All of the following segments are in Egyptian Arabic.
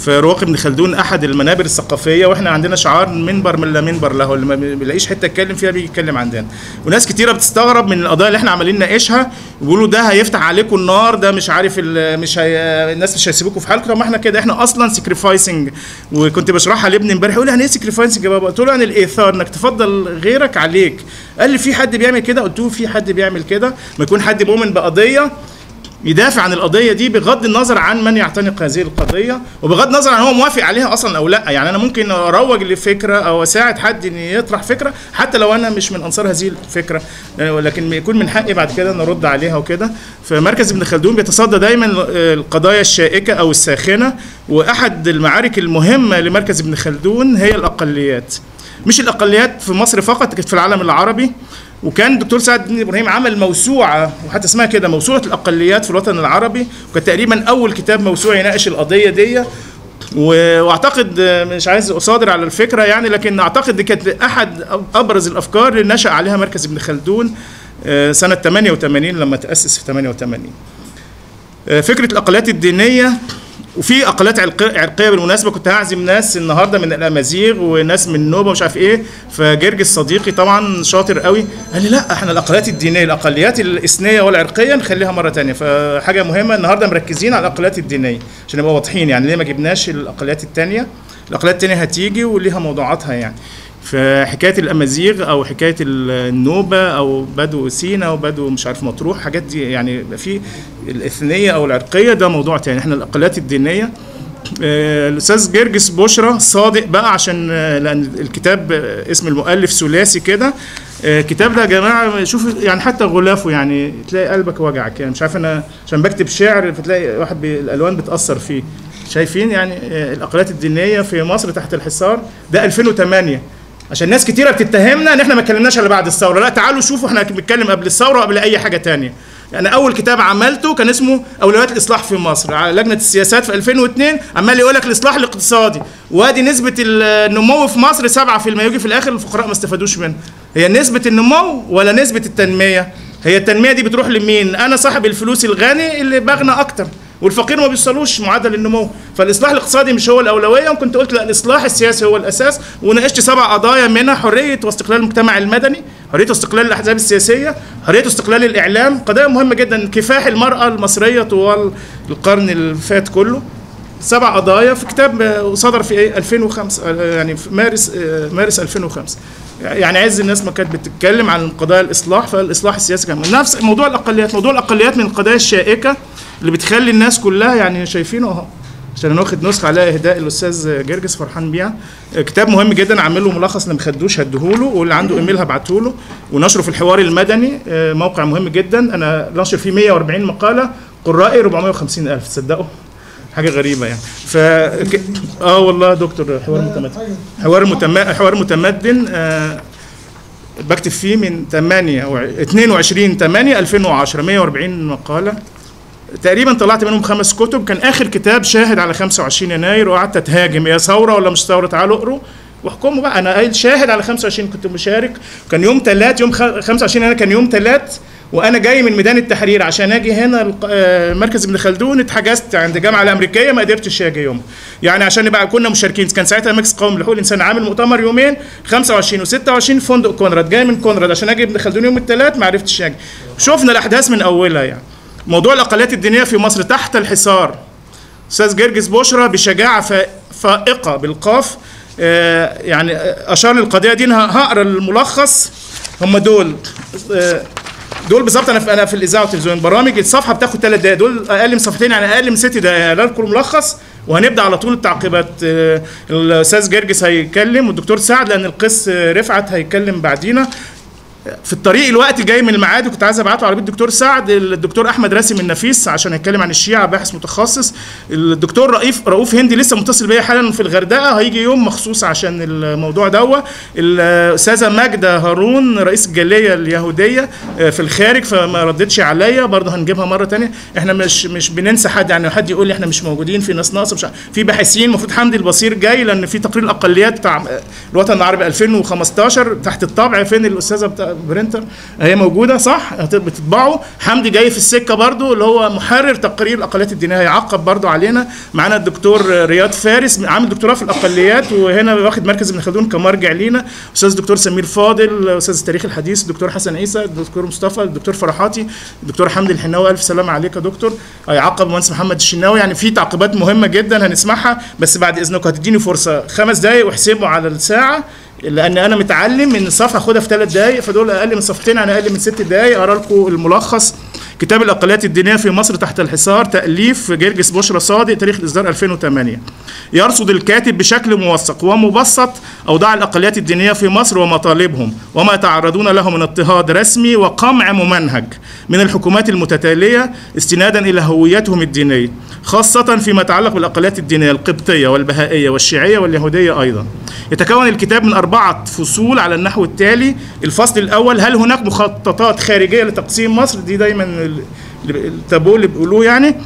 في رواق ابن خلدون احد المنابر الثقافيه واحنا عندنا شعار منبر من لا منبر له اللي ما بيلاقيش حته يتكلم فيها بيجي يتكلم عندنا وناس كتيره بتستغرب من القضايا اللي احنا عمالين نناقشها ويقولوا ده هيفتح عليكم النار ده مش عارف ال- مش هي... الناس مش هيسيبوكم في حالكم طب ما احنا كده احنا اصلا سكريفايسنج وكنت بشرحها لابني امبارح يقول لي يعني ايه سكريفايسنج يا بابا قلت له يعني الايثار انك تفضل غيرك عليك قال لي في حد بيعمل كده قلت له في حد بيعمل كده ما يكون حد مؤمن بقضيه يدافع عن القضيه دي بغض النظر عن من يعتنق هذه القضيه وبغض النظر عن هو موافق عليها اصلا او لا يعني انا ممكن اروج لفكره او اساعد حد ان يطرح فكره حتى لو انا مش من انصار هذه الفكره آه، ولكن يكون من حقي بعد كده نرد عليها وكده فمركز ابن خلدون بيتصدى دايما آه، القضايا الشائكه او الساخنه واحد المعارك المهمه لمركز ابن خلدون هي الاقليات مش الاقليات في مصر فقط كانت في العالم العربي وكان الدكتور سعد الدين ابراهيم عمل موسوعه وحتى اسمها كده موسوعه الاقليات في الوطن العربي وكان تقريبا اول كتاب موسوعي يناقش القضيه دي و- واعتقد آه، مش عايز اصادر على الفكره يعني لكن اعتقد دي كانت احد ابرز الافكار اللي نشا عليها مركز ابن خلدون آه، سنه 88 لما تاسس في 88 آه، فكره الاقليات الدينيه وفي اقليات عرق- عرقيه بالمناسبه كنت هعزم ناس النهارده من الامازيغ وناس من النوبه ومش عارف ايه فجرجس صديقي طبعا شاطر قوي قال لي لا احنا الاقليات الدينيه الاقليات الاثنيه والعرقيه نخليها مره تانية فحاجه مهمه النهارده مركزين على الاقليات الدينيه عشان نبقى واضحين يعني ليه ما جبناش الاقليات الثانيه الاقليات الثانيه هتيجي وليها موضوعاتها يعني فحكايه الامازيغ او حكايه النوبه او بدو سينا وبدو مش عارف مطروح حاجات دي يعني يبقى في الاثنيه او العرقيه ده موضوع تاني احنا الاقليات الدينيه آه، الاستاذ جرجس بشرى صادق بقى عشان آه، لان الكتاب آه، اسم المؤلف ثلاثي كده آه، الكتاب ده يا جماعه شوف يعني حتى غلافه يعني تلاقي قلبك وجعك يعني مش عارف انا عشان بكتب شعر فتلاقي واحد بي- الالوان بتاثر فيه شايفين يعني آه، الاقليات الدينيه في مصر تحت الحصار ده 2008 عشان ناس كتيره بتتهمنا ان احنا ما اتكلمناش الا بعد الثوره لا تعالوا شوفوا احنا بنتكلم قبل الثوره وقبل اي حاجه تانية يعني اول كتاب عملته كان اسمه اولويات الاصلاح في مصر على لجنه السياسات في 2002 عمال يقول لك الاصلاح الاقتصادي وادي نسبه النمو في مصر 7% يجي في الاخر الفقراء ما استفادوش منه هي نسبه النمو ولا نسبه التنميه هي التنميه دي بتروح لمين انا صاحب الفلوس الغني اللي بغنى اكتر والفقير ما بيوصلوش معدل النمو فالاصلاح الاقتصادي مش هو الاولويه وكنت قلت لا الاصلاح السياسي هو الاساس وناقشت سبع قضايا منها حريه واستقلال المجتمع المدني حريه واستقلال الاحزاب السياسيه حريه واستقلال الاعلام قضايا مهمه جدا كفاح المراه المصريه طوال القرن اللي فات كله سبع قضايا في كتاب آه، صدر في إيه؟ 2005 آه، يعني في مارس آه، مارس 2005 يعني عز الناس ما كانت بتتكلم عن قضايا الاصلاح فالاصلاح السياسي كمان نفس موضوع الاقليات موضوع الاقليات من القضايا الشائكه اللي بتخلي الناس كلها يعني شايفينه اهو عشان انا واخد نسخه عليها اهداء الاستاذ جرجس فرحان بيها آه، كتاب مهم جدا عامل له ملخص اللي ما خدوش هديهوله واللي عنده ايميل هبعته له ونشره في الحوار المدني آه، موقع مهم جدا انا ناشر فيه 140 مقاله قرائي 450 الف تصدقوا حاجه غريبه يعني ف ك- اه والله يا دكتور حوار متمدن حوار متم... حوار متمدن آه بكتب فيه من 8 و 22 8 2010 140 مقاله تقريبا طلعت منهم خمس كتب كان اخر كتاب شاهد على 25 يناير وقعدت اتهاجم هي ثوره ولا مش ثوره تعالوا اقروا واحكموا بقى انا قايل شاهد على 25 كنت مشارك كان يوم ثلاث يوم خ- 25 يناير كان يوم ثلاث وانا جاي من ميدان التحرير عشان اجي هنا الق- آه، مركز ابن خلدون اتحجزت عند الجامعه الامريكيه ما قدرتش اجي يوم يعني عشان نبقى كنا مشاركين كان ساعتها مجلس قومي لحقوق الانسان عامل مؤتمر يومين 25 و26 في فندق كونراد جاي من كونراد عشان اجي ابن خلدون يوم الثلاث ما عرفتش اجي شفنا الاحداث من اولها يعني موضوع الاقليات الدينيه في مصر تحت الحصار استاذ جرجس بشرى بشجاعه فا- فائقه بالقاف آه، يعني آه، اشار للقضيه دي انا هقرا الملخص هم دول آه، دول بالظبط انا في انا في الاذاعه والتلفزيون برامج الصفحه بتاخد ثلاث دقائق دول اقل من صفحتين يعني اقل من ست دقائق هقرا لكم الملخص وهنبدا على طول التعقيبات آه، الاستاذ جرجس هيتكلم والدكتور سعد لان القس آه، رفعت هيتكلم بعدينا في الطريق الوقت جاي من المعادي كنت عايز ابعته على بيت الدكتور سعد الدكتور احمد راسم النفيس عشان يتكلم عن الشيعه باحث متخصص الدكتور رئيف رؤوف هندي لسه متصل بيا حالا في الغردقه هيجي يوم مخصوص عشان الموضوع دوا الاستاذه ماجده هارون رئيس الجاليه اليهوديه آه، في الخارج فما ردتش عليا برضه هنجيبها مره تانية احنا مش مش بننسى حد يعني حد يقول لي احنا مش موجودين في ناس ناقصه مش عارف. في باحثين المفروض حمدي البصير جاي لان في تقرير الاقليات بتاع الوطن العربي 2015 تحت الطبع فين الاستاذه بتاع برينتر هي موجوده صح هت- بتطبعه حمدي جاي في السكه برضو اللي هو محرر تقرير الاقليات الدينيه هيعقب برضو علينا معانا الدكتور رياض فارس عامل دكتوراه في الاقليات وهنا واخد مركز ابن خلدون كمرجع لينا استاذ دكتور سمير فاضل استاذ التاريخ الحديث الدكتور حسن عيسى الدكتور مصطفى الدكتور فرحاتي الدكتور حمدي الحناوي الف سلامه عليك يا دكتور هيعقب المهندس محمد الشناوي يعني في تعقيبات مهمه جدا هنسمعها بس بعد اذنكم هتديني فرصه خمس دقائق واحسبوا على الساعه لان انا متعلم ان الصفحه اخدها في ثلاث دقائق فدول اقل من صفحتين يعني اقل من ست دقائق اقرا لكم الملخص كتاب الاقليات الدينيه في مصر تحت الحصار تاليف جرجس بشرى صادق تاريخ الاصدار 2008 يرصد الكاتب بشكل موثق ومبسط اوضاع الاقليات الدينيه في مصر ومطالبهم وما يتعرضون له من اضطهاد رسمي وقمع ممنهج من الحكومات المتتاليه استنادا الى هويتهم الدينيه خاصه فيما يتعلق بالاقليات الدينيه القبطيه والبهائيه والشيعيه واليهوديه ايضا يتكون الكتاب من أربعة فصول على النحو التالي الفصل الأول هل هناك مخططات خارجية لتقسيم مصر دي دايما ال- التابو اللي بيقولوه يعني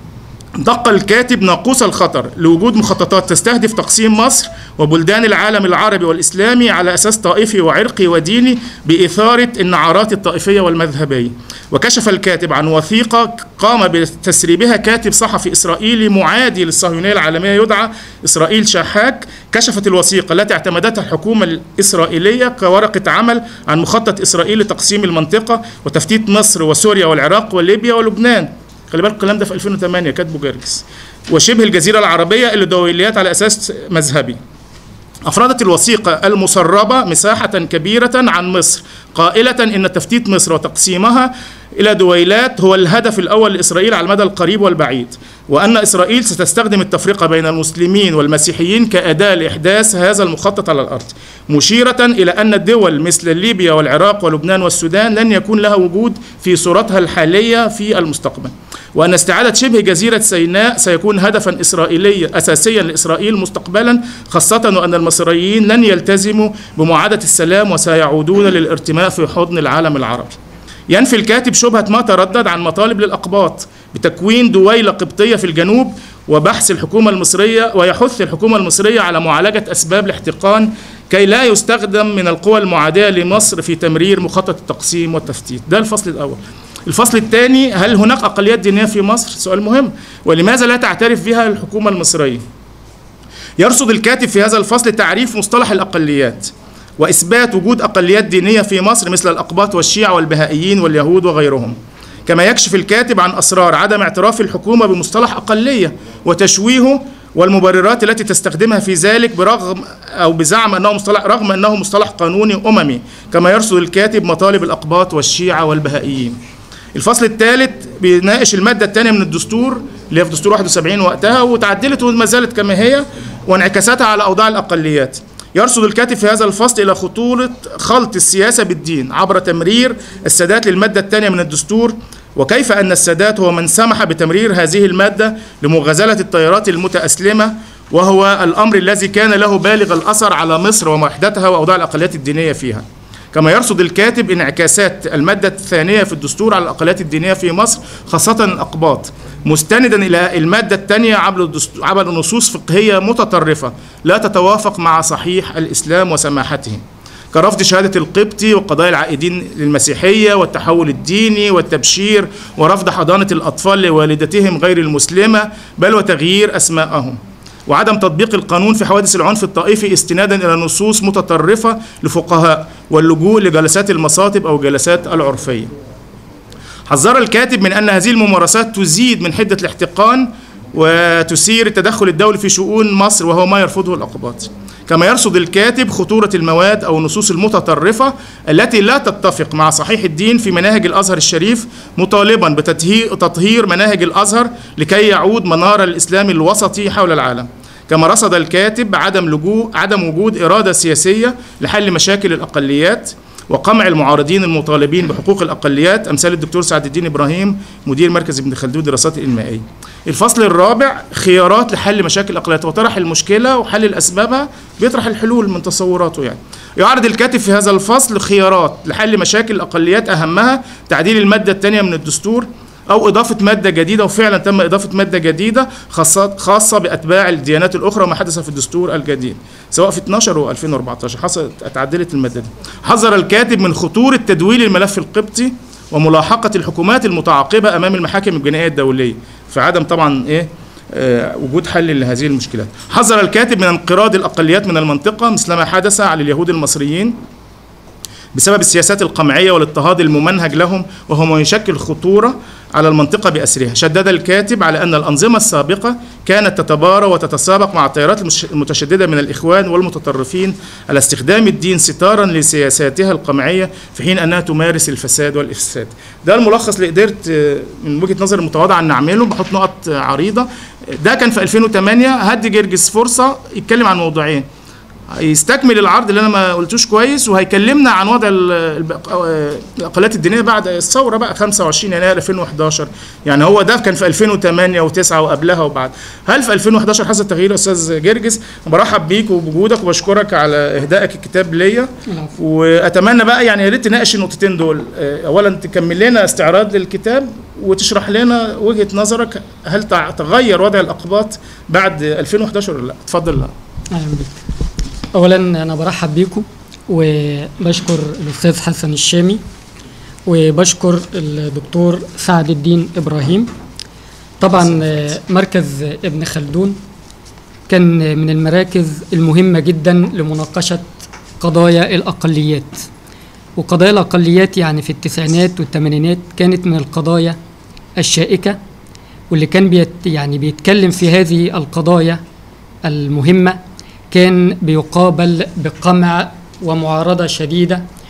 دق الكاتب ناقوس الخطر لوجود مخططات تستهدف تقسيم مصر وبلدان العالم العربي والإسلامي على أساس طائفي وعرقي وديني بإثارة النعرات الطائفية والمذهبية وكشف الكاتب عن وثيقة قام بتسريبها كاتب صحفي إسرائيلي معادي للصهيونية العالمية يدعى إسرائيل شاحاك كشفت الوثيقة التي اعتمدتها الحكومة الإسرائيلية كورقة عمل عن مخطط إسرائيل لتقسيم المنطقة وتفتيت مصر وسوريا والعراق وليبيا ولبنان خلي بالك الكلام ده في 2008 كاتبه جرجس وشبه الجزيرة العربية اللي دوليات على أساس مذهبي أفردت الوثيقة المسربة مساحة كبيرة عن مصر قائلة إن تفتيت مصر وتقسيمها إلى دويلات هو الهدف الأول لإسرائيل على المدى القريب والبعيد وأن إسرائيل ستستخدم التفرقة بين المسلمين والمسيحيين كأداة لإحداث هذا المخطط على الأرض مشيرة إلى أن الدول مثل ليبيا والعراق ولبنان والسودان لن يكون لها وجود في صورتها الحالية في المستقبل وأن استعادة شبه جزيرة سيناء سيكون هدفا إسرائيليا أساسيا لإسرائيل مستقبلا خاصة وأن المصريين لن يلتزموا بمعاهدة السلام وسيعودون للارتماء في حضن العالم العربي ينفي الكاتب شبهة ما تردد عن مطالب للأقباط بتكوين دويلة قبطية في الجنوب وبحث الحكومة المصرية ويحث الحكومة المصرية على معالجة أسباب الاحتقان كي لا يستخدم من القوى المعادية لمصر في تمرير مخطط التقسيم والتفتيت ده الفصل الأول الفصل الثاني هل هناك أقليات دينية في مصر؟ سؤال مهم ولماذا لا تعترف بها الحكومة المصرية؟ يرصد الكاتب في هذا الفصل تعريف مصطلح الأقليات وإثبات وجود أقليات دينية في مصر مثل الأقباط والشيعة والبهائيين واليهود وغيرهم كما يكشف الكاتب عن أسرار عدم اعتراف الحكومة بمصطلح أقلية وتشويهه والمبررات التي تستخدمها في ذلك برغم أو بزعم أنه مصطلح رغم أنه مصطلح قانوني أممي كما يرصد الكاتب مطالب الأقباط والشيعة والبهائيين الفصل الثالث بيناقش المادة الثانية من الدستور اللي هي في دستور 71 وقتها وتعدلت وما زالت كما هي وانعكاساتها على أوضاع الأقليات يرصد الكاتب في هذا الفصل إلى خطورة خلط السياسة بالدين عبر تمرير السادات للمادة الثانية من الدستور وكيف أن السادات هو من سمح بتمرير هذه المادة لمغازلة التيارات المتأسلمة وهو الأمر الذي كان له بالغ الأثر على مصر ووحدتها وأوضاع الأقليات الدينية فيها كما يرصد الكاتب انعكاسات المادة الثانية في الدستور على الأقليات الدينية في مصر خاصة الأقباط مستندا إلى المادة الثانية عبر الدستور عبر نصوص فقهية متطرفة لا تتوافق مع صحيح الإسلام وسماحته كرفض شهادة القبطي وقضايا العائدين للمسيحية والتحول الديني والتبشير ورفض حضانة الأطفال لوالدتهم غير المسلمة بل وتغيير أسماءهم وعدم تطبيق القانون في حوادث العنف الطائفي استنادا الى نصوص متطرفه لفقهاء واللجوء لجلسات المصاطب او جلسات العرفيه. حذر الكاتب من ان هذه الممارسات تزيد من حده الاحتقان وتثير التدخل الدولي في شؤون مصر وهو ما يرفضه الاقباط. كما يرصد الكاتب خطورة المواد أو النصوص المتطرفة التي لا تتفق مع صحيح الدين في مناهج الأزهر الشريف مطالبا بتطهير مناهج الأزهر لكي يعود منار الإسلام الوسطي حول العالم كما رصد الكاتب عدم لجوء عدم وجود إرادة سياسية لحل مشاكل الأقليات وقمع المعارضين المطالبين بحقوق الأقليات أمثال الدكتور سعد الدين إبراهيم مدير مركز ابن خلدون للدراسات الإنمائية الفصل الرابع خيارات لحل مشاكل الأقليات وطرح المشكلة وحل الأسبابها بيطرح الحلول من تصوراته يعني يعرض الكاتب في هذا الفصل خيارات لحل مشاكل الأقليات أهمها تعديل المادة الثانية من الدستور او اضافه ماده جديده وفعلا تم اضافه ماده جديده خاصه خاصه باتباع الديانات الاخرى وما حدث في الدستور الجديد سواء في 12 و 2014 حصلت اتعدلت الماده دي حذر الكاتب من خطوره تدويل الملف القبطي وملاحقه الحكومات المتعاقبه امام المحاكم الجنائيه الدوليه في عدم طبعا ايه آه، وجود حل لهذه المشكلات حذر الكاتب من انقراض الأقليات من المنطقة مثلما حدث على اليهود المصريين بسبب السياسات القمعية والاضطهاد الممنهج لهم وهو ما يشكل خطورة على المنطقة بأسرها شدد الكاتب على أن الأنظمة السابقة كانت تتبارى وتتسابق مع التيارات المش- المتشددة من الإخوان والمتطرفين على استخدام الدين ستارا لسياساتها القمعية في حين أنها تمارس الفساد والإفساد ده الملخص اللي قدرت آه، من وجهة نظري المتواضعة أن أعمله بحط نقط آه، عريضة ده كان في 2008 هدي جرجس فرصة يتكلم عن موضوعين يستكمل العرض اللي انا ما قلتوش كويس وهيكلمنا عن وضع ال- الب- آه، الاقليات الدينيه بعد الثوره بقى 25 يناير 2011 يعني هو ده كان في 2008 و9 وقبلها وبعد هل في 2011 حصل تغيير يا استاذ جرجس برحب بيك وبوجودك وبشكرك على اهدائك الكتاب ليا واتمنى بقى يعني يا ريت تناقش النقطتين دول آه، اولا تكمل لنا استعراض للكتاب وتشرح لنا وجهه نظرك هل تع- تغير وضع الاقباط بعد 2011 ولا لا اتفضل لا. اهلا بك اولا انا برحب بيكم وبشكر الاستاذ حسن الشامي وبشكر الدكتور سعد الدين ابراهيم طبعا آه، مركز ابن خلدون كان من المراكز المهمه جدا لمناقشه قضايا الاقليات وقضايا الاقليات يعني في التسعينات والثمانينات كانت من القضايا الشائكه واللي كان بيت يعني بيتكلم في هذه القضايا المهمه كان بيقابل بقمع ومعارضه شديده